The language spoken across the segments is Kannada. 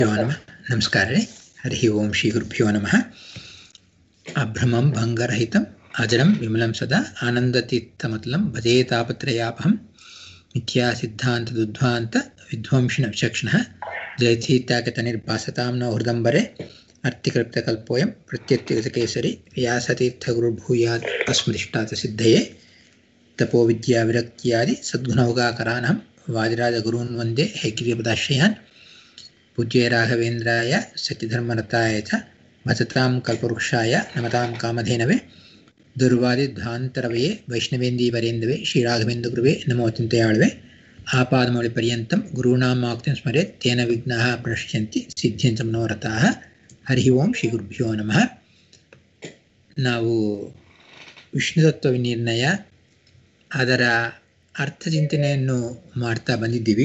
ನಮಃ ನಮಸ್ಕಾರ ರೀ ಹರಿ ಓಂ ಶ್ರೀ ಗುರುಭ್ಯೋ ನಮಃ ಅಭ್ರಮಂ ಭಂಗರಹಿತಂ ಅಜರಂ ವಿಮಲಂ ಸದಾ ಆನಂದತೀರ್ಥಮತಲಂ ಭಜೇ ತಾಪತ್ರಯಾಪಹಂ ಮಿಥ್ಯಾ ಸಿದ್ಧಾಂತದುದ್ಧ್ವಾಂತ ವಿಧ್ವಂಸಿನ ವಿಚಕ್ಷಣಃ ಜಯತೀತ್ಯಾಗತನಿರ್ಭಾಸತಾಂ ನ ಹೃದಂಬರೆ ಅರ್ಥಿಕೃಪ್ತಕಲ್ಪೋಯಂ ಪ್ರತ್ಯತ್ಯಗತಕೇಸರಿ ವ್ಯಾಸತೀರ್ಥಗುರುರ್ಭೂಯಾತ್ ಅಸ್ಮದಿಷ್ಟಾತ ಸಿದ್ಧಯೇ ತಪೋವಿದ್ಯಾವಿರಕ್ತ್ಯಾದಿ ಸದ್ಗುಣೌಗಾಕರಾನಹಂ ವಾದಿರಾಜಗುರೂನ್ ವಂದೇ ಹೇಗಿರಿಪದಾಶ್ರಯಾನ್ पूज्य राघवेन्द्राय सत्यधर्मरताय च भजतां कल्पवृक्षाय नमतां कामधेनवे दुर्वादिध्वान्तरवये वैष्णवेन्दीवरेन्दवे श्रीराघवेन्दुगुरुवे नमो चिन्तयाळवे आपादमौलिपर्यन्तं गुरूणामाक्तिं स्मरेत् तेन विघ्नाः प्रणश्यन्ति ಸಿದ್ಧ್ಯಂತ ಮನೋರಥಾः ಹರಿ ಓಂ ಶ್ರೀ ಗುರುಭ್ಯೋ ನಮಃ ನಾವು ವಿಷ್ಣುತತ್ವ ವಿನಿರ್ಣಯ ಅದರ ಅರ್ಥಚಿಂತನೆಯನ್ನು ಮಾಡ್ತಾ ಬಂದಿದ್ದೀವಿ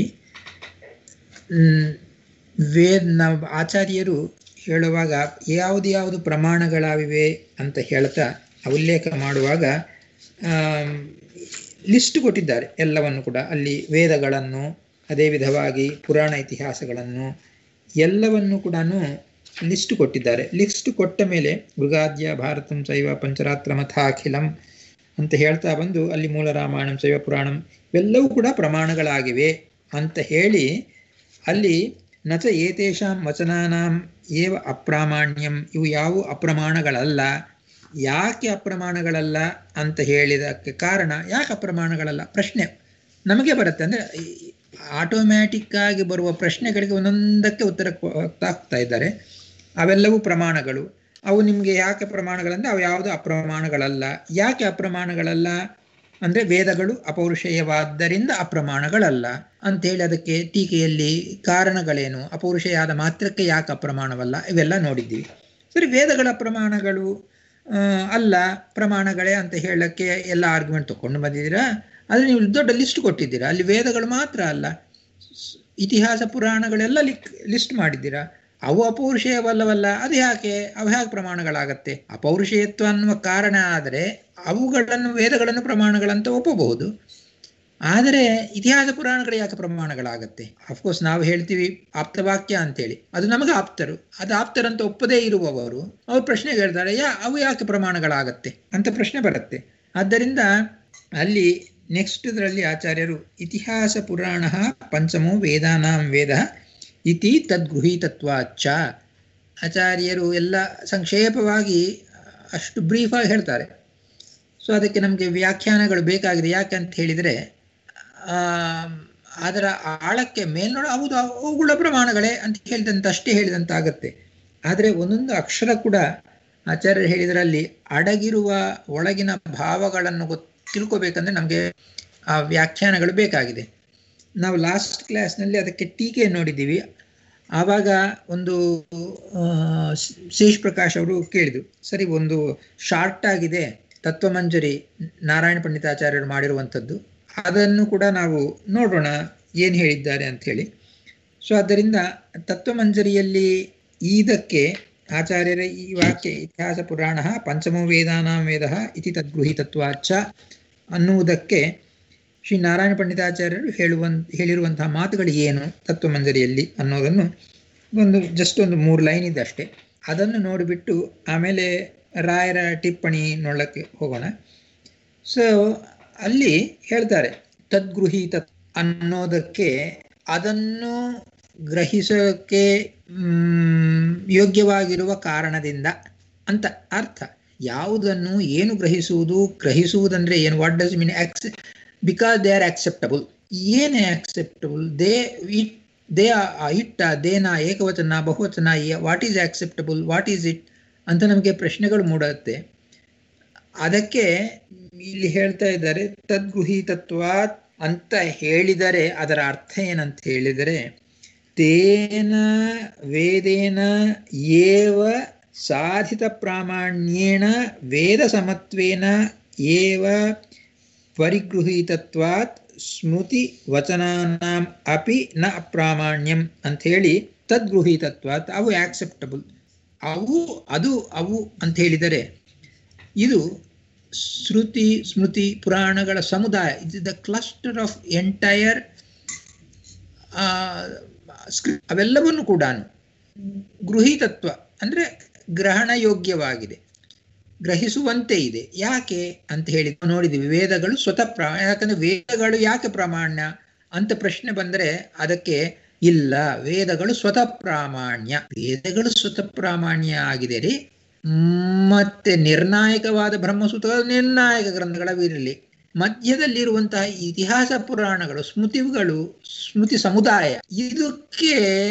ವೇದ ನಾವು ಆಚಾರ್ಯರು ಹೇಳುವಾಗ ಯಾವುದು ಯಾವುದು ಪ್ರಮಾಣಗಳಾವಿವೆ ಅಂತ ಹೇಳ್ತಾ ಉಲ್ಲೇಖ ಮಾಡುವಾಗ ಲಿಸ್ಟ್ ಕೊಟ್ಟಿದ್ದಾರೆ ಎಲ್ಲವನ್ನು ಕೂಡ ಅಲ್ಲಿ ವೇದಗಳನ್ನು ಅದೇ ವಿಧವಾಗಿ ಪುರಾಣ ಇತಿಹಾಸಗಳನ್ನು ಎಲ್ಲವನ್ನು ಕೂಡ ಲಿಸ್ಟ್ ಕೊಟ್ಟಿದ್ದಾರೆ ಲಿಸ್ಟ್ ಕೊಟ್ಟ ಮೇಲೆ ಮೃಗಾದ್ಯ ಭಾರತಂ ಶೈವ ಪಂಚರಾತ್ರ ಮಥಾಖಿಲಂ ಅಂತ ಹೇಳ್ತಾ ಬಂದು ಅಲ್ಲಿ ಮೂಲ ರಾಮಾಯಣಂ ಶೈವ ಪುರಾಣಂ ಇವೆಲ್ಲವೂ ಕೂಡ ಪ್ರಮಾಣಗಳಾಗಿವೆ ಅಂತ ಹೇಳಿ ಅಲ್ಲಿ ನಚ ಏತೇಷಾಂ ವಚನಾನಾಂ ಏವ ಅಪ್ರಾಮಾಣ್ಯಂ ಇವು ಯಾವ ಅಪ್ರಮಾಣಗಳಲ್ಲ ಯಾಕೆ ಅಪ್ರಮಾಣಗಳಲ್ಲ ಅಂತ ಹೇಳಿದಕ್ಕೆ ಕಾರಣ ಯಾಕೆ ಅಪ್ರಮಾಣಗಳಲ್ಲ ಪ್ರಶ್ನೆ ನಮಗೆ ಬರುತ್ತೆ ಅಂದರೆ ಆಟೋಮ್ಯಾಟಿಕ್ ಆಗಿ ಬರುವ ಪ್ರಶ್ನೆಗಳಿಗೆ ಒಂದೊಂದಕ್ಕೆ ಉತ್ತರ ಹೋಗ್ತಾ ಇದ್ದಾರೆ ಅವೆಲ್ಲವೂ ಪ್ರಮಾಣಗಳು ಅವು ನಿಮಗೆ ಯಾಕೆ ಪ್ರಮಾಣಗಳಂದ್ರೆ ಅವು ಯಾವುದು ಅಪ್ರಮಾಣಗಳಲ್ಲ ಯಾಕೆ ಅಪ್ರಮಾಣಗಳಲ್ಲ ಅಂದರೆ ವೇದಗಳು ಅಪೌರುಷೇಯವಾದ್ದರಿಂದ ಅಪ್ರಮಾಣಗಳಲ್ಲ ಅಂತೇಳಿ ಅದಕ್ಕೆ ಟೀಕೆಯಲ್ಲಿ ಕಾರಣಗಳೇನು ಅಪೌರುಷೇಯಾದ ಮಾತ್ರಕ್ಕೆ ಯಾಕೆ ಅಪ್ರಮಾಣವಲ್ಲ ಇವೆಲ್ಲ ನೋಡಿದ್ದೀವಿ ಸರಿ ವೇದಗಳ ಪ್ರಮಾಣಗಳು ಅಲ್ಲ ಪ್ರಮಾಣಗಳೇ ಅಂತ ಹೇಳಕ್ಕೆ ಎಲ್ಲ ಆರ್ಗ್ಯುಮೆಂಟ್ ತಗೊಂಡು ಬಂದಿದ್ದೀರಾ ಆದರೆ ನೀವು ದೊಡ್ಡ ಲಿಸ್ಟ್ ಕೊಟ್ಟಿದ್ದೀರಾ ಅಲ್ಲಿ ವೇದಗಳು ಮಾತ್ರ ಅಲ್ಲ ಇತಿಹಾಸ ಪುರಾಣಗಳೆಲ್ಲ ಲಿಕ್ ಲಿಸ್ಟ್ ಮಾಡಿದ್ದೀರಾ ಅವು ಅಪೌರುಷೇಯವಲ್ಲವಲ್ಲ ಅದು ಯಾಕೆ ಅವು ಹೇಗೆ ಪ್ರಮಾಣಗಳಾಗತ್ತೆ ಅಪೌರುಷೇಯತ್ವ ಅನ್ನುವ ಕಾರಣ ಆದರೆ ಅವುಗಳನ್ನು ವೇದಗಳನ್ನು ಪ್ರಮಾಣಗಳಂತ ಒಪ್ಪಬಹುದು ಆದರೆ ಇತಿಹಾಸ ಪುರಾಣಗಳು ಯಾಕೆ ಪ್ರಮಾಣಗಳಾಗತ್ತೆ ಅಫ್ಕೋರ್ಸ್ ನಾವು ಹೇಳ್ತೀವಿ ಆಪ್ತವಾಕ್ಯ ಅಂತೇಳಿ ಅದು ನಮಗೆ ಆಪ್ತರು ಅದು ಆಪ್ತರಂತ ಒಪ್ಪದೇ ಇರುವವರು ಅವ್ರು ಪ್ರಶ್ನೆ ಹೇಳ್ತಾರೆ ಯಾ ಅವು ಯಾಕೆ ಪ್ರಮಾಣಗಳಾಗತ್ತೆ ಅಂತ ಪ್ರಶ್ನೆ ಬರುತ್ತೆ ಆದ್ದರಿಂದ ಅಲ್ಲಿ ನೆಕ್ಸ್ಟ್ ಇದರಲ್ಲಿ ಆಚಾರ್ಯರು ಇತಿಹಾಸ ಪುರಾಣ ಪಂಚಮೋ ವೇದಾನಾಂ ವೇದ ಇತಿ ತದ್ಗೃಹೀತತ್ವಾಚ ಆಚಾರ್ಯರು ಎಲ್ಲ ಸಂಕ್ಷೇಪವಾಗಿ ಅಷ್ಟು ಬ್ರೀಫಾಗಿ ಹೇಳ್ತಾರೆ ಸೊ ಅದಕ್ಕೆ ನಮಗೆ ವ್ಯಾಖ್ಯಾನಗಳು ಬೇಕಾಗಿದೆ ಯಾಕೆ ಅಂತ ಹೇಳಿದರೆ ಅದರ ಆಳಕ್ಕೆ ಮೇಲ್ನೋಡ ಹೌದು ಅವುಗಳ ಪ್ರಮಾಣಗಳೇ ಅಂತ ಹೇಳಿದಂತ ಅಷ್ಟೇ ಹೇಳಿದಂತಾಗತ್ತೆ ಆದರೆ ಒಂದೊಂದು ಅಕ್ಷರ ಕೂಡ ಆಚಾರ್ಯರು ಹೇಳಿದರಲ್ಲಿ ಅಡಗಿರುವ ಒಳಗಿನ ಭಾವಗಳನ್ನು ಗೊತ್ತು ತಿಳ್ಕೊಬೇಕಂದ್ರೆ ನಮಗೆ ಆ ವ್ಯಾಖ್ಯಾನಗಳು ಬೇಕಾಗಿದೆ ನಾವು ಲಾಸ್ಟ್ ಕ್ಲಾಸ್ನಲ್ಲಿ ಅದಕ್ಕೆ ಟೀಕೆ ನೋಡಿದ್ದೀವಿ ಆವಾಗ ಒಂದು ಶೇಷ್ ಪ್ರಕಾಶ್ ಅವರು ಕೇಳಿದರು ಸರಿ ಒಂದು ಶಾರ್ಟ್ ಆಗಿದೆ ತತ್ವಮಂಜರಿ ನಾರಾಯಣ ಪಂಡಿತಾಚಾರ್ಯರು ಮಾಡಿರುವಂಥದ್ದು ಅದನ್ನು ಕೂಡ ನಾವು ನೋಡೋಣ ಏನು ಹೇಳಿದ್ದಾರೆ ಅಂಥೇಳಿ ಸೊ ಆದ್ದರಿಂದ ತತ್ವಮಂಜರಿಯಲ್ಲಿ ಇದಕ್ಕೆ ಆಚಾರ್ಯರ ಈ ವಾಕ್ಯ ಇತಿಹಾಸ ಪುರಾಣ ಪಂಚಮೋ ವೇದಾನಾಂ ವೇದ ಇತಿ ತದ್ಗೃಹೀತತ್ವಾಚ ಅನ್ನುವುದಕ್ಕೆ ಶ್ರೀ ನಾರಾಯಣ ಪಂಡಿತಾಚಾರ್ಯರು ಹೇಳುವಂತ ಹೇಳಿರುವಂತಹ ಮಾತುಗಳು ಏನು ತತ್ವಮಂಜರಿಯಲ್ಲಿ ಅನ್ನೋದನ್ನು ಒಂದು ಜಸ್ಟ್ ಒಂದು ಮೂರು ಲೈನ್ ಇದೆ ಅಷ್ಟೇ ಅದನ್ನು ನೋಡಿಬಿಟ್ಟು ಆಮೇಲೆ ರಾಯರ ಟಿಪ್ಪಣಿ ನೋಡಕ್ಕೆ ಹೋಗೋಣ ಸೊ ಅಲ್ಲಿ ಹೇಳ್ತಾರೆ ತದ್ಗೃಹೀತ ಅನ್ನೋದಕ್ಕೆ ಅದನ್ನು ಗ್ರಹಿಸೋಕ್ಕೆ ಯೋಗ್ಯವಾಗಿರುವ ಕಾರಣದಿಂದ ಅಂತ ಅರ್ಥ ಯಾವುದನ್ನು ಏನು ಗ್ರಹಿಸುವುದು ಗ್ರಹಿಸುವುದಂದ್ರೆ ಏನು ವಾಟ್ ಡಸ್ ಮೀನ್ ಆಕ್ಸೆ ಬಿಕಾಸ್ ದೇ ಆರ್ ಆಕ್ಸೆಪ್ಟಬಲ್ ಏನೇ ಆಕ್ಸೆಪ್ಟಬಲ್ ದೇ ಇಟ್ ದೇ ಇಟ್ಟ ದೇನ ಏಕವಚನ ಬಹುವಚನ what is acceptable what is it ಅಂತ ನಮಗೆ ಪ್ರಶ್ನೆಗಳು ಮೂಡುತ್ತೆ ಅದಕ್ಕೆ ಇಲ್ಲಿ ಹೇಳ್ತಾ ಇದ್ದಾರೆ ತದ್ಗೃಹೀತತ್ವ ಅಂತ ಹೇಳಿದರೆ ಅದರ ಅರ್ಥ ಏನಂತ ಹೇಳಿದರೆ ತೇನ ವೇದೇನ ಏವ ಸಾಧಿತ ಪ್ರಾಮಾಣ್ಯೇಣ ವೇದ ಸಮತ್ವೇನ ಏವ ಪರಿಗೃಹೀತತ್ವಾತ್ ಸ್ಮೃತಿ ವಚನಾನಾಂ ಅಪಿ ನ ಅಪ್ರಾಮಾಣ್ಯಂ ಅಂಥೇಳಿ ತದ್ಗೃಹೀತತ್ವಾತ್ ಅವು ಆಕ್ಸೆಪ್ಟಬಲ್ ಅವು ಅದು ಅವು ಅಂತ ಹೇಳಿದರೆ ಇದು ಶ್ರುತಿ ಸ್ಮೃತಿ ಪುರಾಣಗಳ ಸಮುದಾಯ it is the cluster of entire ಅವೆಲ್ಲವನ್ನು ಕೂಡ ಗೃಹೀತತ್ವ ಅಂದರೆ ಗ್ರಹಣ ಯೋಗ್ಯವಾಗಿದೆ ಗ್ರಹಿಸುವಂತೆ ಇದೆ ಯಾಕೆ ಅಂತ ಹೇಳಿ ನೋಡಿದ್ದೀವಿ ವೇದಗಳು ಸ್ವತಃ ಪ್ರಾ ಯಾಕಂದ್ರೆ ವೇದಗಳು ಯಾಕೆ ಪ್ರಾಮಾಣ್ಯ ಅಂತ ಪ್ರಶ್ನೆ ಬಂದರೆ ಅದಕ್ಕೆ ಇಲ್ಲ ವೇದಗಳು ಸ್ವತಃ ಪ್ರಾಮಾಣ್ಯ ವೇದಗಳು ಸ್ವತಃ ಪ್ರಾಮಾಣ್ಯ ಆಗಿದೆ ರೀ ಮತ್ತೆ ನಿರ್ಣಾಯಕವಾದ ಬ್ರಹ್ಮಸೂತ್ರಗಳು ನಿರ್ಣಾಯಕ ಗ್ರಂಥಗಳವಿರಲಿ ಮಧ್ಯದಲ್ಲಿರುವಂತಹ ಇತಿಹಾಸ ಪುರಾಣಗಳು ಸ್ಮೃತಿಗಳು ಸ್ಮೃತಿ ಸಮುದಾಯ ಇದಕ್ಕೆ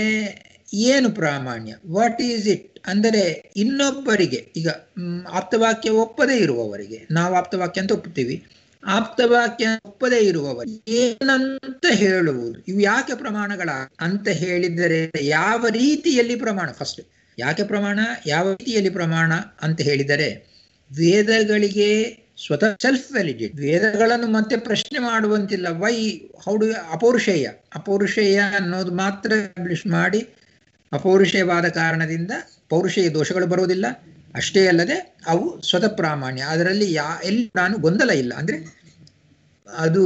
ಏನು ಪ್ರಾಮಾಣ್ಯ ವಾಟ್ ಈಸ್ ಇಟ್ ಅಂದರೆ ಇನ್ನೊಬ್ಬರಿಗೆ ಈಗ ಆಪ್ತವಾಕ್ಯ ಒಪ್ಪದೇ ಇರುವವರಿಗೆ ನಾವು ಆಪ್ತವಾಕ್ಯ ಅಂತ ಒಪ್ಪುತ್ತೀವಿ ಆಪ್ತವಾಕ್ಯ ಒಪ್ಪದೇ ಇರುವವರು ಏನಂತ ಹೇಳುವುದು ಇವು ಯಾಕೆ ಪ್ರಮಾಣಗಳ ಅಂತ ಹೇಳಿದರೆ ಯಾವ ರೀತಿಯಲ್ಲಿ ಪ್ರಮಾಣ ಫಸ್ಟ್ ಯಾಕೆ ಪ್ರಮಾಣ ಯಾವ ರೀತಿಯಲ್ಲಿ ಪ್ರಮಾಣ ಅಂತ ಹೇಳಿದರೆ ವೇದಗಳಿಗೆ ಸ್ವತಃ ಸೆಲ್ಫ್ ವ್ಯಾಲಿಡೇಟ್ ವೇದಗಳನ್ನು ಮತ್ತೆ ಪ್ರಶ್ನೆ ಮಾಡುವಂತಿಲ್ಲ ವೈ ಹೌಡು ಅಪೌರುಷೇಯ ಅಪೌರುಷೇಯ ಅನ್ನೋದು ಮಾತ್ರ ಎಸ್ಟಾಬ್ಲಿಷ್ ಮಾಡಿ ಅಪೌರುಷೇಯವಾದ ಕಾರಣದಿಂದ ಪೌರುಷೇಯ ದೋಷಗಳು ಬರುವುದಿಲ್ಲ ಅಷ್ಟೇ ಅಲ್ಲದೆ ಅವು ಸ್ವತಃ ಪ್ರಾಮಾಣ್ಯ ಅದರಲ್ಲಿ ಯಾ ಎಲ್ಲಿ ನಾನು ಗೊಂದಲ ಇಲ್ಲ ಅಂದ್ರೆ ಅದು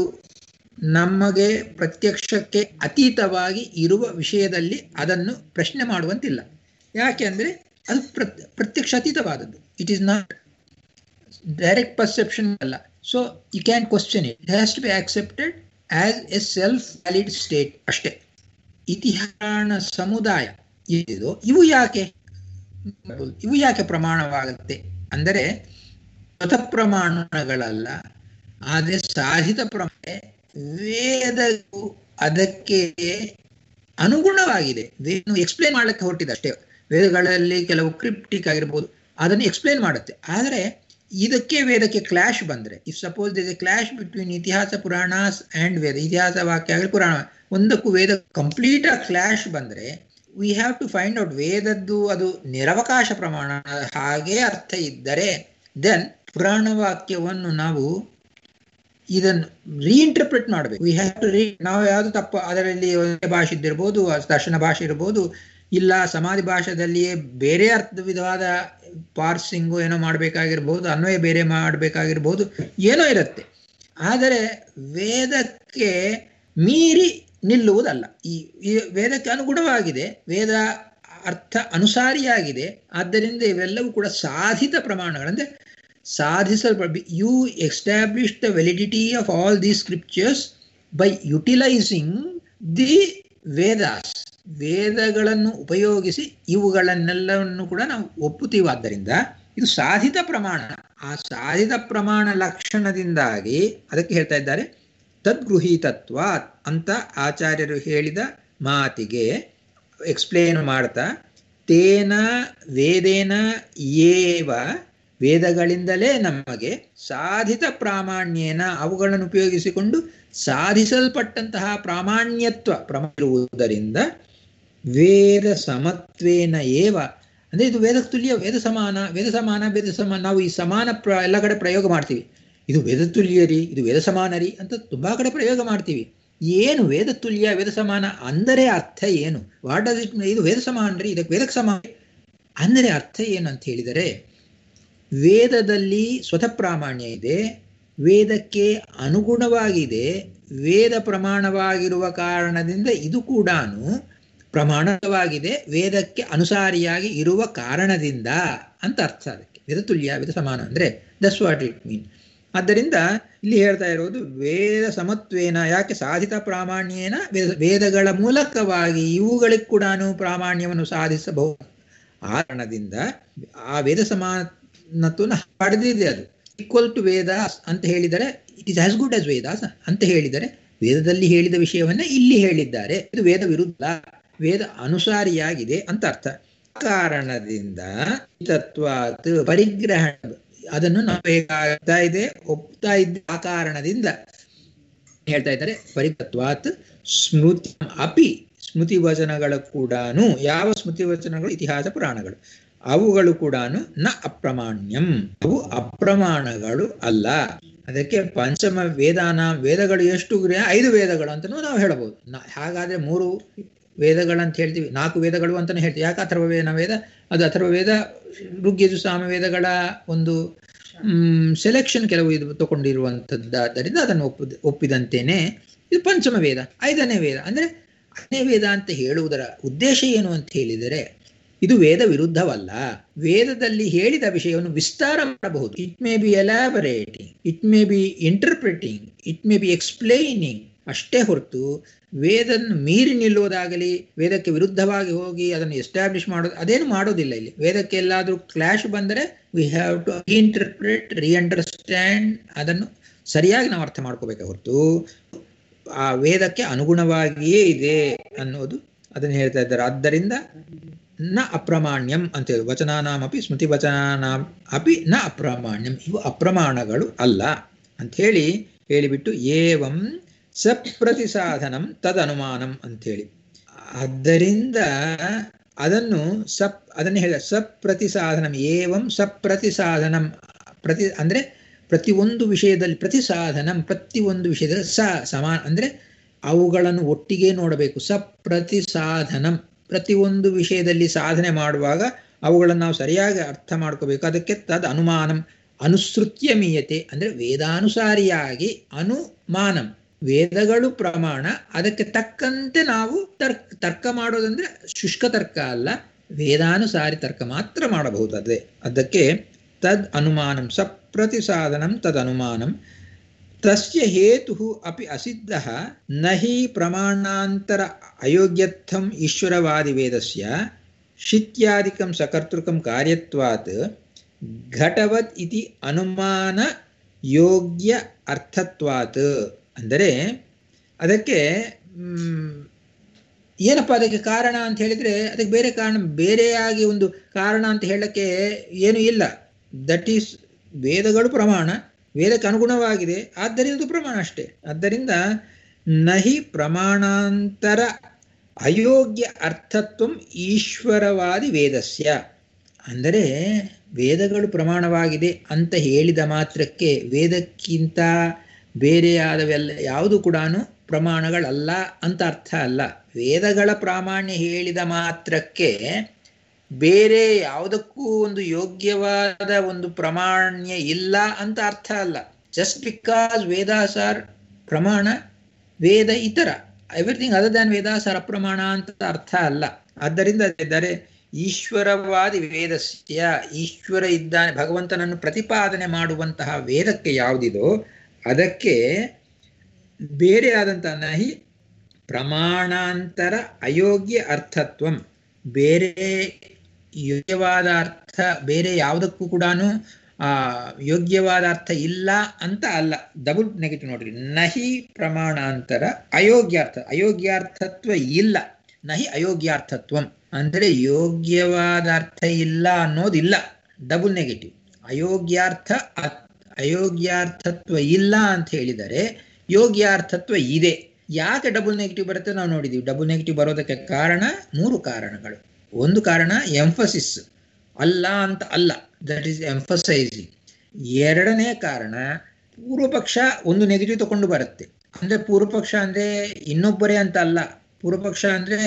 ನಮಗೆ ಪ್ರತ್ಯಕ್ಷಕ್ಕೆ ಅತೀತವಾಗಿ ಇರುವ ವಿಷಯದಲ್ಲಿ ಅದನ್ನು ಪ್ರಶ್ನೆ ಮಾಡುವಂತಿಲ್ಲ ಯಾಕೆ ಅಂದರೆ ಅದು ಪ್ರತ್ ಪ್ರತ್ಯಕ್ಷ ಅತೀತವಾದದ್ದು it is not direct perception ಅಲ್ಲ so you can question it it has to be accepted as a self valid state ಅಷ್ಟೇ ಇತಿಹಾಸ ಸಮುದಾಯ ಇದು ಇವು ಯಾಕೆ ಇವು ಯಾಕೆ ಪ್ರಮಾಣವಾಗುತ್ತೆ ಅಂದರೆ ಸ್ವತಃ ಪ್ರಮಾಣಗಳಲ್ಲ ಆದರೆ ಸಾಧಿತ ಪ್ರಮಾಣ ವೇದವು ಅದಕ್ಕೆ ಅನುಗುಣವಾಗಿದೆ ವೇದ ಎಕ್ಸ್ಪ್ಲೇನ್ ಮಾಡಲಿಕ್ಕೆ ಹೊರಟಿದೆ ಅಷ್ಟೇ ವೇದಗಳಲ್ಲಿ ಕೆಲವು ಕ್ರಿಪ್ಟಿಕ್ ಆಗಿರ್ಬೋದು ಅದನ್ನು ಎಕ್ಸ್ಪ್ಲೇನ್ ಮಾಡುತ್ತೆ ಆದರೆ ಇದಕ್ಕೆ ವೇದಕ್ಕೆ ಕ್ಲಾಶ್ ಬಂದರೆ if suppose this a clash between ಇತಿಹಾಸ ಪುರಾಣಾಸ್ ಆ್ಯಂಡ್ ವೇದ ಇತಿಹಾಸ ವಾಕ್ಯ ಆಗಲಿ ಪುರಾಣ ಒಂದಕ್ಕೂ ವೇದ ಕಂಪ್ಲೀಟ್ ಆಗಿ ಕ್ಲಾಶ್ ಬಂದರೆ we have to find out ವೇದದ್ದು ಅದು ನಿರವಕಾಶ ಪ್ರಮಾಣ ಹಾಗೆ ಅರ್ಥ ಇದ್ದರೆ ದೆನ್ ಪುರಾಣ ವಾಕ್ಯವನ್ನು ನಾವು ಇದನ್ನು ರೀಇಂಟರ್ಪ್ರಿಟ್ ಮಾಡಬೇಕು ವಿ ಹ್ಯಾವ್ ಟು ರೀ ನಾವು ಯಾವುದು ತಪ್ಪು ಅದರಲ್ಲಿ ಭಾಷೆ ಇದ್ದಿರ್ಬೋದು ದರ್ಶನ ಭಾಷೆ ಇರ್ಬೋದು ಇಲ್ಲ ಸಮಾಧಿ ಭಾಷೆದಲ್ಲಿಯೇ ಬೇರೆ ಅರ್ಥ ವಿಧವಾದ ಪಾರ್ಸಿಂಗು ಏನೋ ಮಾಡಬೇಕಾಗಿರ್ಬೋದು ಅನ್ವಯ ಬೇರೆ ಮಾಡಬೇಕಾಗಿರ್ಬೋದು ಏನೋ ಇರುತ್ತೆ ಆದರೆ ವೇದಕ್ಕೆ ಮೀರಿ ನಿಲ್ಲುವುದಲ್ಲ ಈ ಈ ವೇದಕ್ಕೆ ಅನುಗುಣವಾಗಿದೆ ವೇದ ಅರ್ಥ ಅನುಸಾರಿಯಾಗಿದೆ ಆದ್ದರಿಂದ ಇವೆಲ್ಲವೂ ಕೂಡ ಸಾಧಿತ ಪ್ರಮಾಣಗಳಂದ್ರೆ ಸಾಧಿಸಲ್ಪ you establish the validity of all the scriptures by utilising the Vedas ವೇದಗಳನ್ನು ಉಪಯೋಗಿಸಿ ಇವುಗಳನ್ನೆಲ್ಲವನ್ನು ಕೂಡ ನಾವು ಒಪ್ಪುತ್ತೀವಾದ್ದರಿಂದ ಇದು ಸಾಧಿತ ಪ್ರಮಾಣ ಆ ಸಾಧಿತ ಪ್ರಮಾಣ ಲಕ್ಷಣದಿಂದಾಗಿ ಅದಕ್ಕೆ ಹೇಳ್ತಾ ಇದ್ದಾರೆ ತದ್ಗೃಹೀತತ್ವ ಅಂತ ಆಚಾರ್ಯರು ಹೇಳಿದ ಮಾತಿಗೆ ಎಕ್ಸ್ಪ್ಲೇನ್ ಮಾಡ್ತಾ ತೇನ ವೇದೇನ ಏವ ವೇದಗಳಿಂದಲೇ ನಮಗೆ ಸಾಧಿತ ಪ್ರಾಮಾಣ್ಯೇನ ಅವುಗಳನ್ನು ಉಪಯೋಗಿಸಿಕೊಂಡು ಸಾಧಿಸಲ್ಪಟ್ಟಂತಹ ಪ್ರಾಮಾಣ್ಯತ್ವ ಪ್ರಮಿರುವುದರಿಂದ ವೇದ ಸಮತ್ವೇನ ಏವ ಅಂದರೆ ಇದು ವೇದ ತುಲ್ಯ ವೇದ ಸಮಾನ ವೇದ ಸಮಾನ ವೇದ ಸಮಾನ ನಾವು ಈ ಸಮಾನ ಪ್ರ ಎಲ್ಲ ಕಡೆ ಪ್ರಯೋಗ ಮಾಡ್ತೀವಿ ಇದು ವೇದ ತುಲ್ಯ ರೀ ಇದು ವೇದ ಸಮಾನ ರೀ ಅಂತ ತುಂಬಾ ಕಡೆ ಪ್ರಯೋಗ ಮಾಡ್ತೀವಿ ಏನು ವೇದ ತುಲ್ಯ ವೇದ ಸಮಾನ ಅಂದರೆ ಅರ್ಥ ಏನು ವಾಟ್ ಡಸ್ ಇಟ್ ಇದು ವೇದ ಸಮಾನ ರೀ ಇದಕ್ಕೆ ವೇದಕ್ಕೆ ಸಮಾನ ಅಂದರೆ ಅರ್ಥ ಏನು ಅಂತ ಹೇಳಿದರೆ ವೇದದಲ್ಲಿ ಸ್ವತಃ ಪ್ರಾಮಾಣ್ಯ ಇದೆ ವೇದಕ್ಕೆ ಅನುಗುಣವಾಗಿದೆ ವೇದ ಪ್ರಮಾಣವಾಗಿರುವ ಕಾರಣದಿಂದ ಇದು ಕೂಡ ಪ್ರಮಾಣವಾಗಿದೆ ವೇದಕ್ಕೆ ಅನುಸಾರಿಯಾಗಿ ಇರುವ ಕಾರಣದಿಂದ ಅಂತ ಅರ್ಥ ಅದಕ್ಕೆ ವೇದ ತುಲ್ಯ ವೇದ ಸಮಾನ ಅಂದರೆ ದಸ್ ವಾಟ್ ಇಟ್ ಮೀನ್ ಆದ್ದರಿಂದ ಇಲ್ಲಿ ಹೇಳ್ತಾ ಇರೋದು ವೇದ ಸಮತ್ವೇನ ಯಾಕೆ ಸಾಧಿತ ಪ್ರಾಮಾಣ್ಯೇನ ವೇದ ವೇದಗಳ ಮೂಲಕವಾಗಿ ಇವುಗಳಿಗೆ ಕೂಡ ಪ್ರಾಮಾಣ್ಯವನ್ನು ಸಾಧಿಸಬಹುದು ಆ ಕಾರಣದಿಂದ ಆ ವೇದ ಸಮಾನತ್ವನ ಪಡೆದಿದೆ ಅದು ಈಕ್ವಲ್ ಟು ವೇದಾಸ್ ಅಂತ ಹೇಳಿದರೆ it is as good as Vedas ಅಂತ ಹೇಳಿದರೆ ವೇದದಲ್ಲಿ ಹೇಳಿದ ವಿಷಯವನ್ನ ಇಲ್ಲಿ ಹೇಳಿದ್ದಾರೆ ಇದು ವೇದ ವಿರುದ್ಧ ವೇದ ಅನುಸಾರಿಯಾಗಿದೆ ಅಂತ ಅರ್ಥ ಕಾರಣದಿಂದ ತತ್ವಾತ್ ಪರಿಗ್ರಹಣ ಅದನ್ನು ನಾವು ಬೇಕಾಗ್ತಾ ಇದೆ ಒಪ್ತಾ ಇದ್ದ ಆ ಕಾರಣದಿಂದ ಹೇಳ್ತಾ ಇದ್ದಾರೆ ಪರಿತತ್ವಾತ್ ಸ್ಮೃತಿ ಅಪಿ ಸ್ಮೃತಿ ವಚನಗಳು ಕೂಡ ಯಾವ ಸ್ಮೃತಿ ವಚನಗಳು ಇತಿಹಾಸ ಪುರಾಣಗಳು ಅವುಗಳು ಕೂಡ ನ ಅಪ್ರಮಾಣ್ಯಂ ಅವು ಅಪ್ರಮಾಣಗಳು ಅಲ್ಲ ಅದಕ್ಕೆ ಪಂಚಮ ವೇದಾನ ವೇದಗಳು ಎಷ್ಟು ಐದು ವೇದಗಳು ಅಂತಲೂ ನಾವು ಹೇಳಬಹುದು ಹಾಗಾದ್ರೆ ಮೂರು ವೇದಗಳಂತ ಹೇಳ್ತೀವಿ ನಾಲ್ಕು ವೇದಗಳು ಅಂತಾನೆ ಹೇಳ್ತೀವಿ ಯಾಕೆ ಅಥರ್ವವೇನ ವೇದ ಅದು ಅಥರ್ವವೇದ ಋಗ್ಯಜು ಸಾಮವೇದಗಳ ಒಂದು ಸೆಲೆಕ್ಷನ್ ಕೆಲವು ಇದು ತಗೊಂಡಿರುವಂಥದ್ದಾದ್ದರಿಂದ ಅದನ್ನು ಒಪ್ಪಿದ ಒಪ್ಪಿದಂತೇನೆ ಇದು ಪಂಚಮ ವೇದ ಐದನೇ ವೇದ ಅಂದರೆ ಐದನೇ ವೇದ ಅಂತ ಹೇಳುವುದರ ಉದ್ದೇಶ ಏನು ಅಂತ ಹೇಳಿದರೆ ಇದು ವೇದ ವಿರುದ್ಧವಲ್ಲ ವೇದದಲ್ಲಿ ಹೇಳಿದ ವಿಷಯವನ್ನು ವಿಸ್ತಾರ ಮಾಡಬಹುದು it may be elaborating it may be interpreting it may be explaining ಅಷ್ಟೇ ಹೊರತು ವೇದನ್ನು ಮೀರಿ ನಿಲ್ಲುವುದಾಗಲಿ ವೇದಕ್ಕೆ ವಿರುದ್ಧವಾಗಿ ಹೋಗಿ ಅದನ್ನು ಎಸ್ಟಾಬ್ಲಿಷ್ ಮಾಡೋದು ಅದೇನು ಮಾಡೋದಿಲ್ಲ ಇಲ್ಲಿ ವೇದಕ್ಕೆ ಎಲ್ಲಾದರೂ ಕ್ಲಾಶ್ ಬಂದರೆ we have to interpret reunderstand ಅದನ್ನು ಸರಿಯಾಗಿ ನಾವು ಅರ್ಥ ಮಾಡ್ಕೋಬೇಕು ಹೊರತು ಆ ವೇದಕ್ಕೆ ಅನುಗುಣವಾಗಿಯೇ ಇದೆ ಅನ್ನೋದು ಅದನ್ನು ಹೇಳ್ತಾ ಇದ್ದಾರೆ ಆದ್ದರಿಂದ ನ ಅಪ್ರಮಾಣ್ಯಂ ಅಂತ ಹೇಳಿ ವಚನಾನಾಮಪಿ ಸ್ಮೃತಿ ವಚನಾನಾಂ ಅಪಿ ನ ಅಪ್ರಮಾಣ್ಯಂ ಇವು ಅಪ್ರಮಾಣಗಳು ಅಲ್ಲ ಅಂತ ಹೇಳಿ ಹೇಳಿಬಿಟ್ಟು ಏವಂ ಸಪ್ರತಿಸಾಧನಂ ತದನುಮಾನಂ ಅಂಥೇಳಿ ಆದ್ದರಿಂದ ಅದನ್ನು ಸಪ್ ಅದನ್ನು ಹೇಳ ಸಪ್ರತಿಸಾಧನಂ ಏವಂ ಸಪ್ರತಿಸಾಧನಂ ಪ್ರತಿ ಅಂದರೆ ಪ್ರತಿಯೊಂದು ವಿಷಯದಲ್ಲಿ ಪ್ರತಿಸಾಧನಂ ಪ್ರತಿಯೊಂದು ವಿಷಯದಲ್ಲಿ ಸ ಸಮಾನ ಅಂದರೆ ಅವುಗಳನ್ನು ಒಟ್ಟಿಗೆ ನೋಡಬೇಕು ಸಪ್ರತಿಸಾಧನಂ ಪ್ರತಿಯೊಂದು ವಿಷಯದಲ್ಲಿ ಸಾಧನೆ ಮಾಡುವಾಗ ಅವುಗಳನ್ನು ನಾವು ಸರಿಯಾಗಿ ಅರ್ಥ ಮಾಡ್ಕೋಬೇಕು ಅದಕ್ಕೆ ತದ್ ಅನುಮಾನಂ ಅನುಸೃತ್ಯಮೀಯತೆ ಅಂದರೆ ವೇದಾನುಸಾರಿಯಾಗಿ ಅನುಮಾನಂ ವೇದಗಳು ಪ್ರಮಾಣ ಅದಕ್ಕೆ ತಕ್ಕಂತೆ ನಾವು ತರ್ಕ ತರ್ಕ ಮಾಡೋದಂದ್ರೆ ಶುಷ್ಕ ತರ್ಕ ಅಲ್ಲ ವೇದಾನುಸಾರಿ ತರ್ಕ ಮಾತ್ರ ಮಾಡಬಹುದು ಅದೇ ಅದಕ್ಕೆ ತದ್ ಅನುಮಾನಂ ಸಪ್ರತಿಸಾಧನಂ ತದ್ ಅನುಮಾನಂ ತಸ್ಯ ಹೇತು ಅಪಿ ಅಸಿದ್ಧ ನ ಹಿ ಪ್ರಮಾಣಾಂತರ ಅಯೋಗ್ಯತ್ಥಂ ಈಶ್ವರವಾದಿ ವೇದಸ್ಯ ಶಿತ್ಯಾದಿಕಂ ಸಕರ್ತೃಕಂ ಕಾರ್ಯತ್ವಾತ್ ಘಟವತ್ ಇತಿ ಅನುಮಾನ ಯೋಗ್ಯ ಅರ್ಥತ್ವಾತ್ ಅಂದರೆ ಅದಕ್ಕೆ ಏನಪ್ಪ ಅದಕ್ಕೆ ಕಾರಣ ಅಂತ ಹೇಳಿದ್ರೆ ಅದಕ್ಕೆ ಬೇರೆ ಕಾರಣ ಬೇರೆಯಾಗಿ ಒಂದು ಕಾರಣ ಅಂತ ಹೇಳಕ್ಕೆ ಏನು ಇಲ್ಲ ದಟ್ ಈಸ್ ವೇದಗಳು ಪ್ರಮಾಣ ವೇದಕ್ಕೆ ಅನುಗುಣವಾಗಿದೆ ಆದ್ದರಿಂದ ಅದು ಪ್ರಮಾಣ ಅಷ್ಟೇ ಆದ್ದರಿಂದ ನಹಿ ಪ್ರಮಾಣಾಂತರ ಅಯೋಗ್ಯ ಅರ್ಥತ್ವ ಈಶ್ವರವಾದಿ ವೇದಸ್ಯ ಅಂದರೆ ವೇದಗಳು ಪ್ರಮಾಣವಾಗಿದೆ ಅಂತ ಹೇಳಿದ ಮಾತ್ರಕ್ಕೆ ವೇದಕ್ಕಿಂತ ಬೇರೆಯಾದವೆಲ್ಲ ಯಾವುದು ಕೂಡ ಪ್ರಮಾಣಗಳಲ್ಲ ಅಂತ ಅರ್ಥ ಅಲ್ಲ ವೇದಗಳ ಪ್ರಾಮಾಣ್ಯ ಹೇಳಿದ ಮಾತ್ರಕ್ಕೆ ಬೇರೆ ಯಾವುದಕ್ಕೂ ಒಂದು ಯೋಗ್ಯವಾದ ಒಂದು ಪ್ರಾಮಾಣ್ಯ ಇಲ್ಲ ಅಂತ ಅರ್ಥ ಅಲ್ಲ ಜಸ್ಟ್ ಬಿಕಾಸ್ ವೇದಾಸ್ ಆರ್ ಪ್ರಮಾಣ ವೇದ ಇತರ everything other than Vedas are ಅಪ್ರಮಾಣ ಅಂತ ಅರ್ಥ ಅಲ್ಲ ಆದ್ದರಿಂದ ಇದ್ದಾರೆ ಈಶ್ವರವಾದಿ ವೇದಸ್ಯ ಈಶ್ವರ ಇದ್ದಾನೆ ಭಗವಂತನನ್ನು ಪ್ರತಿಪಾದನೆ ಮಾಡುವಂತಹ ವೇದಕ್ಕೆ ಯಾವುದಿದೋ ಅದಕ್ಕೆ ಬೇರೆ ಆದಂತಹ ನಹಿ ಪ್ರಮಾಣಾಂತರ ಅಯೋಗ್ಯ ಅರ್ಥತ್ವಂ ಬೇರೆ ಯೋಗ್ಯವಾದ ಅರ್ಥ ಬೇರೆ ಯಾವುದಕ್ಕೂ ಕೂಡ ಆ ಯೋಗ್ಯವಾದ ಅರ್ಥ ಇಲ್ಲ ಅಂತ ಅಲ್ಲ ಡಬಲ್ ನೆಗೆಟಿವ್ ನೋಡ್ರಿ ನಹಿ ಪ್ರಮಾಣಾಂತರ ಅಯೋಗ್ಯಾರ್ಥ ಅಯೋಗ್ಯಾರ್ಥತ್ವ ಇಲ್ಲ ನಹಿ ಅಯೋಗ್ಯಾರ್ಥತ್ವಂ ಅಂದರೆ ಯೋಗ್ಯವಾದ ಅರ್ಥ ಇಲ್ಲ ಅನ್ನೋದಿಲ್ಲ ಡಬಲ್ ನೆಗೆಟಿವ್ ಅಯೋಗ್ಯಾರ್ಥ ಅಯೋಗ್ಯಾರ್ಥತ್ವ ಇಲ್ಲ ಅಂತ ಹೇಳಿದರೆ ಯೋಗ್ಯಾರ್ಥತ್ವ ಇದೆ ಯಾಕೆ ಡಬಲ್ ನೆಗೆಟಿವ್ ಬರುತ್ತೆ ನಾವು ನೋಡಿದೀವಿ ಡಬಲ್ ನೆಗೆಟಿವ್ ಬರೋದಕ್ಕೆ ಕಾರಣ ಮೂರು ಕಾರಣಗಳು ಒಂದು ಕಾರಣ ಎಂಫಸಿಸ್ ಅಲ್ಲ ಅಂತ ಅಲ್ಲ ದಟ್ ಈಸ್ ಎಂಫಸೈಸಿಂಗ್ ಎರಡನೇ ಕಾರಣ ಪೂರ್ವ ಪಕ್ಷ ಒಂದು ನೆಗೆಟಿವ್ ತಗೊಂಡು ಬರುತ್ತೆ ಅಂದ್ರೆ ಪೂರ್ವ ಪಕ್ಷ ಅಂದ್ರೆ ಇನ್ನೊಬ್ಬರೇ ಅಂತ ಅಲ್ಲ ಪೂರ್ವ ಪಕ್ಷ ಅಂದ್ರೆ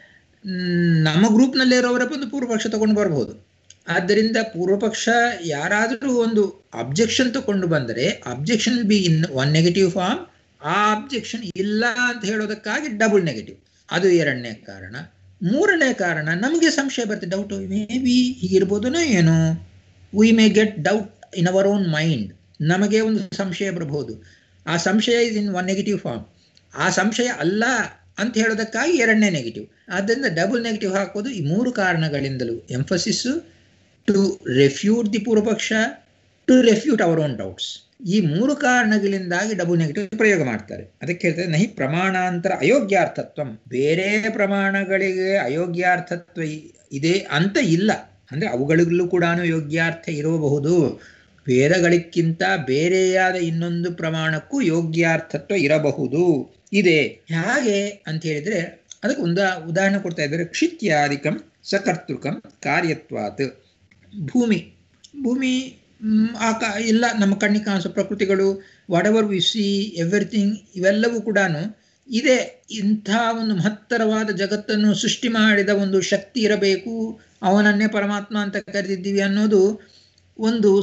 ನಮ್ಮ ಗ್ರೂಪ್ನಲ್ಲೇ ಇರೋವರ ಒಂದು ಪೂರ್ವ ಪಕ್ಷ ತಗೊಂಡು ಬರಬಹುದು ಆದ್ದರಿಂದ ಪೂರ್ವ ಪಕ್ಷ ಯಾರಾದರೂ ಒಂದು ಅಬ್ಜೆಕ್ಷನ್ ತಗೊಂಡು ಬಂದರೆ objection be in one negative form ಆ ಅಬ್ಜೆಕ್ಷನ್ ಇಲ್ಲ ಅಂತ ಹೇಳೋದಕ್ಕಾಗಿ ಡಬಲ್ ನೆಗೆಟಿವ್ ಅದು ಎರಡನೇ ಕಾರಣ ಮೂರನೇ ಕಾರಣ ನಮಗೆ ಸಂಶಯ ಬರುತ್ತೆ ಡೌಟ್ ಮೇ ಬಿ ಹೀಗಿರ್ಬೋದನೋ ಏನೋ we may get doubt in our own mind ನಮಗೆ ಒಂದು ಸಂಶಯ ಬರಬಹುದು ಆ ಸಂಶಯ is in one negative form ಆ ಸಂಶಯ ಅಲ್ಲ ಅಂತ ಹೇಳೋದಕ್ಕಾಗಿ ಎರಡನೇ ನೆಗೆಟಿವ್ ಆದ್ದರಿಂದ ಡಬಲ್ ನೆಗೆಟಿವ್ ಹಾಕೋದು ಈ ಮೂರು ಕಾರಣಗಳಿಂದಲೂ ಎಂಫಸಿಸ್ ಟು ರೆಫ್ಯೂಟ್ ದಿ ಪೂರ್ವಪಕ್ಷ to refute our own doubts ಈ ಮೂರು ಕಾರಣಗಳಿಂದಾಗಿ ಡಬಲ್ ನೆಗೆಟಿವ್ ಪ್ರಯೋಗ ಮಾಡ್ತಾರೆ ಅದಕ್ಕೆ ಹೇಳ್ತಾರೆ ನಹಿ ಪ್ರಮಾಣಾಂತರ ಅಯೋಗ್ಯಾರ್ಥತ್ವ ಬೇರೆ ಪ್ರಮಾಣಗಳಿಗೆ ಅಯೋಗ್ಯಾರ್ಥತ್ವ ಇದೆ ಅಂತ ಇಲ್ಲ ಅಂದ್ರೆ ಅವುಗಳಿಗೂ ಕೂಡ ಯೋಗ್ಯಾರ್ಥ ಇರಬಹುದು ವೇದಗಳಿಗಿಂತ ಬೇರೆಯಾದ ಇನ್ನೊಂದು ಪ್ರಮಾಣಕ್ಕೂ ಯೋಗ್ಯಾರ್ಥತ್ವ ಇರಬಹುದು ಇದೆ ಹೇಗೆ ಅಂತ ಹೇಳಿದ್ರೆ ಅದಕ್ಕೆ ಒಂದು ಉದಾಹರಣೆ ಕೊಡ್ತಾ ಇದ್ದಾರೆ ಕ್ಷಿತ್ಯಾದಿಕಂ ಸಕರ್ತೃಕಂ ಕಾರ್ಯತ್ವಾತ್ ಭೂಮಿ ಭೂಮಿ ಆಕ ಇಲ್ಲ ನಮ್ಮ ಕಣ್ಣಿಗೆ ಕಾಣಿಸೋ ಪ್ರಕೃತಿಗಳು whatever we see everything ಇವೆಲ್ಲವೂ ಕೂಡ ಇದೆ ಇಂಥ ಒಂದು ಮಹತ್ತರವಾದ ಜಗತ್ತನ್ನು ಸೃಷ್ಟಿ ಮಾಡಿದ ಒಂದು ಶಕ್ತಿ ಇರಬೇಕು ಅವನನ್ನೇ ಪರಮಾತ್ಮ ಅಂತ ಕರೆದಿದ್ದೀವಿ ಅನ್ನೋದು ಒಂದು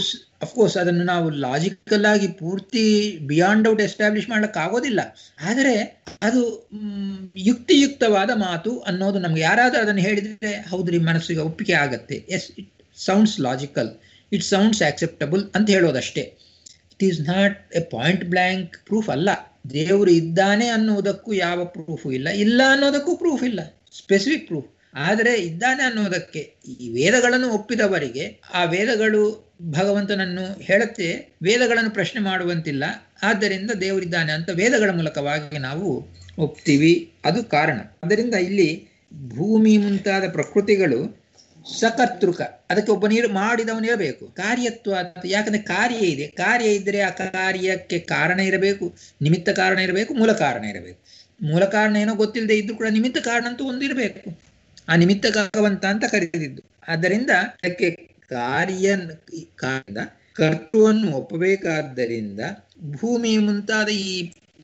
ಅಫ್ಕೋರ್ಸ್ ಅದನ್ನು ನಾವು ಲಾಜಿಕಲ್ ಆಗಿ ಪೂರ್ತಿ ಬಿಯಾಂಡ್ ಔಟ್ ಎಸ್ಟಾಬ್ಲಿಷ್ ಮಾಡ್ಲಿಕ್ಕೆ ಆಗೋದಿಲ್ಲ ಆದರೆ ಅದು ಮ್, ಯುಕ್ತಿಯುಕ್ತವಾದ ಮಾತು ಅನ್ನೋದು ನಮ್ಗೆ ಯಾರಾದರೂ ಅದನ್ನು ಹೇಳಿದ್ರೆ ಹೌದ್ರಿ ಮನಸ್ಸಿಗೆ ಒಪ್ಪಿಗೆ ಆಗತ್ತೆ yes it sounds logical it sounds acceptable ಅಂತ ಹೇಳೋದಷ್ಟೇ it is not a point blank proof ಅಲ್ಲ ದೇವರು ಇದ್ದಾನೆ ಅನ್ನೋದಕ್ಕೂ ಯಾವ ಪ್ರೂಫು ಇಲ್ಲ ಇಲ್ಲ ಅನ್ನೋದಕ್ಕೂ ಪ್ರೂಫ್ ಇಲ್ಲ ಸ್ಪೆಸಿಫಿಕ್ ಪ್ರೂಫ್ ಆದರೆ ಇದ್ದಾನೆ ಅನ್ನೋದಕ್ಕೆ ಈ ವೇದಗಳನ್ನು ಒಪ್ಪಿದವರಿಗೆ ಆ ವೇದಗಳು ಭಗವಂತನನ್ನು ಹೇಳುತ್ತೆ ವೇದಗಳನ್ನು ಪ್ರಶ್ನೆ ಮಾಡುವಂತಿಲ್ಲ ಆದ್ದರಿಂದ ದೇವರಿದ್ದಾನೆ ಅಂತ ವೇದಗಳ ಮೂಲಕವಾಗಿ ನಾವು ಒಪ್ತೀವಿ ಅದು ಕಾರಣ ಆದ್ದರಿಂದ ಇಲ್ಲಿ ಭೂಮಿ ಮುಂತಾದ ಪ್ರಕೃತಿಗಳು ಸಕರ್ತೃಕ ಅದಕ್ಕೆ ಒಬ್ಬ ನೀರು ಮಾಡಿದವನಿರಬೇಕು ಕಾರ್ಯತ್ವ ಅಂತ ಯಾಕಂದ್ರೆ ಕಾರ್ಯ ಇದೆ ಕಾರ್ಯ ಇದ್ದರೆ ಆ ಕಾರ್ಯಕ್ಕೆ ಕಾರಣ ಇರಬೇಕು ನಿಮಿತ್ತ ಕಾರಣ ಇರಬೇಕು ಮೂಲ ಕಾರಣ ಇರಬೇಕು ಮೂಲ ಕಾರಣ ಏನೋ ಗೊತ್ತಿಲ್ಲದೆ ಇದ್ರೂ ಕೂಡ ನಿಮಿತ್ತ ಕಾರಣ ಅಂತೂ ಒಂದಿರಬೇಕು ಆ ನಿಮಿತ್ತ ಭಗವಂತ ಅಂತ ಕರೆದಿದ್ದು ಆದ್ದರಿಂದ ಅದಕ್ಕೆ ಕಾರ್ಯ ಕಾರಣದ ಕರ್ತೃವನ್ನು ಒಪ್ಪಬೇಕಾದ್ದರಿಂದ ಭೂಮಿ ಮುಂತಾದ ಈ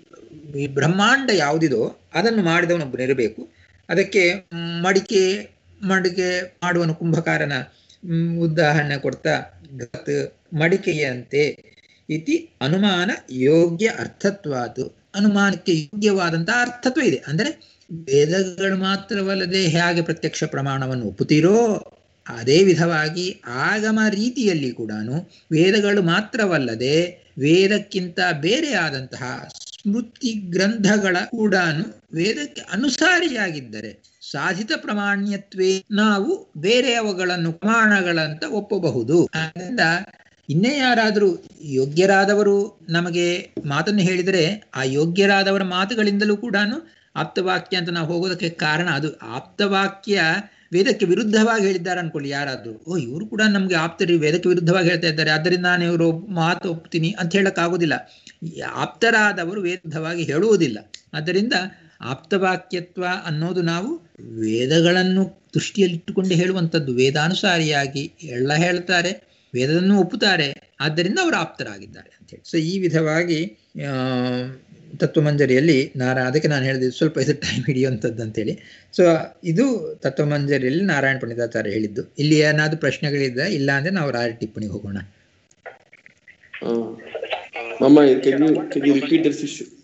ಈ ಬ್ರಹ್ಮಾಂಡ ಯಾವುದಿದೋ ಅದನ್ನು ಮಾಡಿದವನೊಬ್ಬನಿರಬೇಕು ಅದಕ್ಕೆ ಮಡಿಕೆ ಮಡಿಕೆ ಮಾಡುವನು ಕುಂಭಕಾರನ ಮ್, ಉದಾಹರಣೆ ಕೊಡ್ತಾ ಗತ್ ಮಡಿಕೆಯಂತೆ ಇತಿ ಅನುಮಾನ ಯೋಗ್ಯ ಅರ್ಥತ್ವಾದು ಅನುಮಾನಕ್ಕೆ ಯೋಗ್ಯವಾದಂತಹ ಅರ್ಥತ್ವ ಇದೆ ಅಂದರೆ ವೇದಗಳು ಮಾತ್ರವಲ್ಲದೆ ಹೇಗೆ ಪ್ರತ್ಯಕ್ಷ ಪ್ರಮಾಣವನ್ನು ಒಪ್ಪುತ್ತೀರೋ ಅದೇ ವಿಧವಾಗಿ ಆಗಮ ರೀತಿಯಲ್ಲಿ ಕೂಡ ವೇದಗಳು ಮಾತ್ರವಲ್ಲದೆ ವೇದಕ್ಕಿಂತ ಬೇರೆಯಾದಂತಹ ಸ್ಮೃತಿ ಗ್ರಂಥಗಳ ಕೂಡ ವೇದಕ್ಕೆ ಅನುಸಾರಿಯಾಗಿದ್ದರೆ ಸಾಧಿತ ಪ್ರಮಾಣ್ಯತ್ವೇ ನಾವು ಬೇರೆಯವಗಳನ್ನು ಪ್ರಮಾಣಗಳಂತ ಒಪ್ಪಬಹುದು ಆದ್ದರಿಂದ ಇನ್ನೇ ಯಾರಾದರೂ ಯೋಗ್ಯರಾದವರು ನಮಗೆ ಮಾತನ್ನು ಹೇಳಿದರೆ ಆ ಯೋಗ್ಯರಾದವರ ಮಾತುಗಳಿಂದಲೂ ಕೂಡ ಆಪ್ತವಾಕ್ಯ ಅಂತ ನಾವು ಹೋಗೋದಕ್ಕೆ ಕಾರಣ ಅದು ಆಪ್ತವಾಕ್ಯ ವೇದಕ್ಕೆ ವಿರುದ್ಧವಾಗಿ ಹೇಳಿದ್ದಾರೆ ಅನ್ಕೊಳ್ಳಿ ಯಾರಾದ್ರೂ ಓ ಇವರು ಕೂಡ ನಮ್ಗೆ ಆಪ್ತರಿ ವೇದಕ್ಕೆ ವಿರುದ್ಧವಾಗಿ ಹೇಳ್ತಾ ಇದ್ದಾರೆ ಆದ್ದರಿಂದ ನಾನು ಇವರು ಮಾತು ಒಪ್ತೀನಿ ಅಂತ ಹೇಳಕ್ಕಾಗೋದಿಲ್ಲ ಈ ಆಪ್ತರಾದವರು ವಿರುದ್ಧವಾಗಿ ಹೇಳುವುದಿಲ್ಲ ಆದ್ದರಿಂದ ಆಪ್ತವಾಕ್ಯತ್ವ ಅನ್ನೋದು ನಾವು ವೇದಗಳನ್ನು ದೃಷ್ಟಿಯಲ್ಲಿಟ್ಟುಕೊಂಡು ಹೇಳುವಂಥದ್ದು ವೇದಾನುಸಾರಿಯಾಗಿ ಎಲ್ಲ ಹೇಳ್ತಾರೆ ವೇದವನ್ನು ಒಪ್ಪುತ್ತಾರೆ ಆದ್ದರಿಂದ ಅವರು ಆಪ್ತರಾಗಿದ್ದಾರೆ ಅಂತ ಹೇಳಿ ಸೊ ಈ ವಿಧವಾಗಿ ಆ, ತತ್ವಮಂಜರಿಯಲ್ಲಿ ನಾರಾ ಅದಕ್ಕೆ ನಾನು ಹೇಳಿದೆ ಸ್ವಲ್ಪ ಇದು ಟೈಮ್ ಹಿಡಿಯುವಂಥದ್ದು ಅಂತೇಳಿ ಸೊ ಇದು ತತ್ವಮಂಜರಿಯಲ್ಲಿ ನಾರಾಯಣ ಪಂಡಿತಾಚಾರ್ಯ ಹೇಳಿದ್ದು ಇಲ್ಲಿ ಏನಾದ್ರು ಪ್ರಶ್ನೆಗಳಿದ್ರೆ ಇಲ್ಲ ಅಂದ್ರೆ ನಾವು ರಾಯ ಟಿಪ್ಪಣಿಗೆ ಹೋಗೋಣ Uh, Mama, can you can you repeat this issue?